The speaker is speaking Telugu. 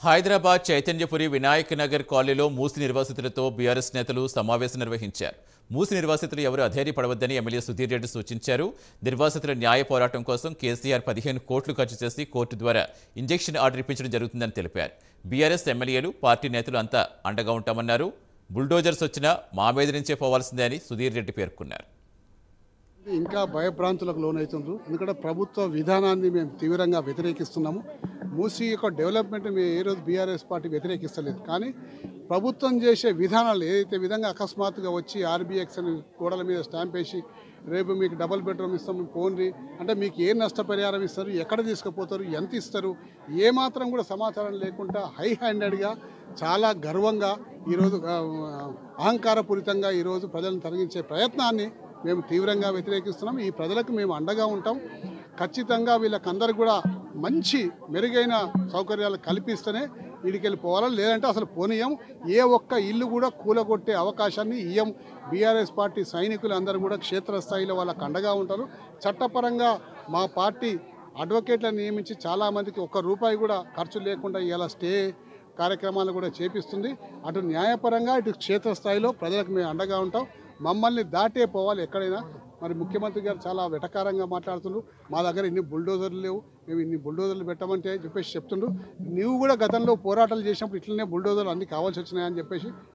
హైదరాబాద్ చైతన్యపురి వినాయక్ నగర్ కాలనీలో మూసి నిర్వాసితులతో బీఆర్ఎస్ నేతలు సమావేశం నిర్వహించారు మూసి నిర్వాసితులు ఎవరు అధైర్యపడవద్దని ఎమ్మెల్యే సుధీర్ రెడ్డి సూచించారు నిర్వాసితుల న్యాయ పోరాటం కోసం కేసీఆర్ పదిహేను కోట్లు ఖర్చు చేసి కోర్టు ద్వారా ఇంజెక్షన్ ఆర్డర్ ఇప్పించడం జరుగుతుందని తెలిపారు బీఆర్ఎస్ ఎమ్మెల్యేలు పార్టీ నేతలు అంతా అండగా ఉంటామన్నారు బుల్డోజర్స్ వచ్చినా మా మీద నుంచే పోవాల్సిందే అని సుధీర్ రెడ్డి పేర్కొన్నారు ఇంకా భయభ్రాంతులకు లోనవుతుండ్రు ఎందుకంటే ప్రభుత్వ విధానాన్ని మేము తీవ్రంగా వ్యతిరేకిస్తున్నాము మూసీ యొక్క డెవలప్మెంట్ మేము ఏ రోజు బీఆర్ఎస్ పార్టీ వ్యతిరేకిస్తలేదు కానీ ప్రభుత్వం చేసే విధానాలు ఏదైతే విధంగా అకస్మాత్తుగా వచ్చి ఆర్బీఎక్స్ అని గోడల మీద స్టాంప్ వేసి రేపు మీకు డబుల్ బెడ్రూమ్ ఇస్తాం మీకు పోన్రి అంటే మీకు ఏ నష్టపరిహారం ఇస్తారు ఎక్కడ తీసుకుపోతారు ఎంత ఇస్తారు ఏ మాత్రం కూడా సమాచారం లేకుండా హై హ్యాండెడ్గా చాలా గర్వంగా ఈరోజు ఆ, అహంకారపూరితంగా ఈరోజు ప్రజలను తొలగించే ప్రయత్నాన్ని మేము తీవ్రంగా వ్యతిరేకిస్తున్నాం ఈ ప్రజలకు మేము అండగా ఉంటాం ఖచ్చితంగా వీళ్ళకందరికి కూడా మంచి మెరుగైన సౌకర్యాలు కల్పిస్తేనే వీడికెళ్ళి పోవాలి లేదంటే అసలు పోనీయం ఏ ఒక్క ఇల్లు కూడా కూలగొట్టే అవకాశాన్ని ఇయ్యం బీఆర్ఎస్ పార్టీ సైనికులు అందరూ కూడా క్షేత్రస్థాయిలో వాళ్ళకు అండగా ఉంటారు చట్టపరంగా మా పార్టీ అడ్వకేట్లను నియమించి చాలామందికి ఒక్క రూపాయి కూడా ఖర్చు లేకుండా ఇలా స్టే కార్యక్రమాలు కూడా చేపిస్తుంది అటు న్యాయపరంగా ఇటు క్షేత్రస్థాయిలో ప్రజలకు మేము అండగా ఉంటాం మమ్మల్ని దాటే పోవాలి ఎక్కడైనా మరి ముఖ్యమంత్రి గారు చాలా వెటకారంగా మాట్లాడుతుండ్రు మా దగ్గర ఇన్ని బుల్డోజర్లు లేవు మేము ఇన్ని బుల్డోజర్లు పెట్టమంటే చెప్పేసి చెప్తుండ్రు నువ్వు కూడా గతంలో పోరాటాలు చేసినప్పుడు ఇట్లనే బుల్డోజర్లు అన్ని కావాల్సి వచ్చినాయని చెప్పేసి